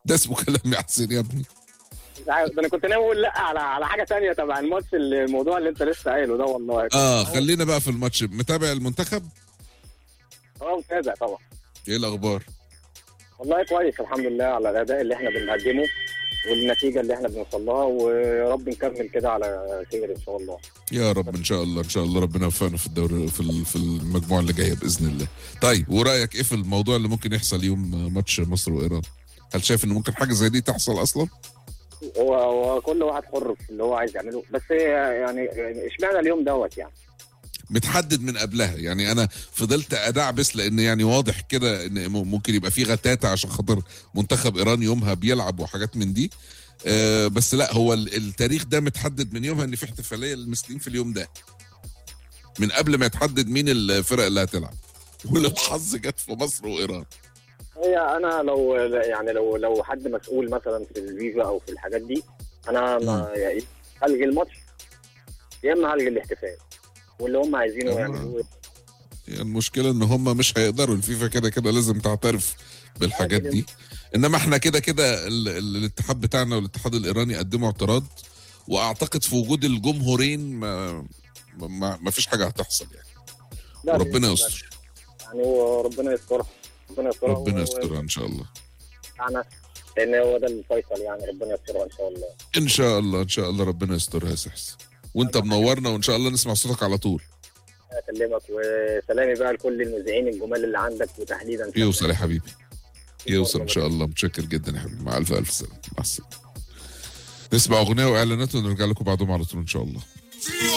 ده اسمه كلام يا حسين يا ابني مش عارف ده انا كنت ناوي اقول لا على على حاجه تانية تبع الماتش اللي- الموضوع اللي انت لسه قايله ده والله اه خلينا بقى في الماتش متابع المنتخب اه متابع طبعا ايه الاخبار والله كويس الحمد لله على الاداء اللي احنا بنقدمه والنتيجه اللي احنا بنوصل لها ويا رب نكمل كده على خير ان شاء الله يا رب ان شاء الله ان شاء الله ربنا يوفقنا في الدوري في ال- في المجموعه اللي جايه باذن الله طيب ورايك ايه في الموضوع اللي ممكن يحصل يوم ماتش مصر وايران هل شايف ان ممكن حاجه زي دي تحصل اصلا هو هو كل واحد حر في اللي هو عايز يعمله بس يعني يعني اشمعنى اليوم دوت يعني متحدد من قبلها يعني انا فضلت ادعبس لان يعني واضح كده ان م- ممكن يبقى في غتاتة عشان خاطر منتخب ايران يومها بيلعب وحاجات من دي آه بس لا هو ال- التاريخ ده متحدد من يومها ان في احتفاليه للمسلمين في اليوم ده من قبل ما يتحدد مين الفرق اللي هتلعب وللحظ جت في مصر وايران هي انا لو يعني لو لو حد مسؤول مثلا في الفيفا او في الحاجات دي انا ما يعني هلغي الماتش يا اما هلغي الاحتفال واللي هم عايزينه آه. يعملوه يعني المشكله ان هم مش هيقدروا الفيفا كده كده لازم تعترف بالحاجات دي انما احنا كده كده ال- ال- الاتحاد بتاعنا والاتحاد الايراني قدموا اعتراض واعتقد في وجود الجمهورين ما ما, ما فيش حاجه هتحصل يعني لا، وربنا بإذن الله. يستر يعني وربنا يسترها ربنا يسترها ربنا و- يسترها ان شاء الله بتاعنا لان هو ده الفيصل يعني ربنا يسترها ان شاء الله ان شاء الله ان شاء الله ربنا يسترها يا سحس وانت منورنا وان شاء الله نسمع صوتك على طول اكلمك وسلامي بقى لكل المذيعين الجمال اللي عندك وتحديدا يوصل يا حبيبي يوصل ان شاء الله متشكر جدا يا حبيبي مع الف الف سلامه مع السلامه نسمع اغنيه واعلانات ونرجع لكم بعدهم على طول ان شاء الله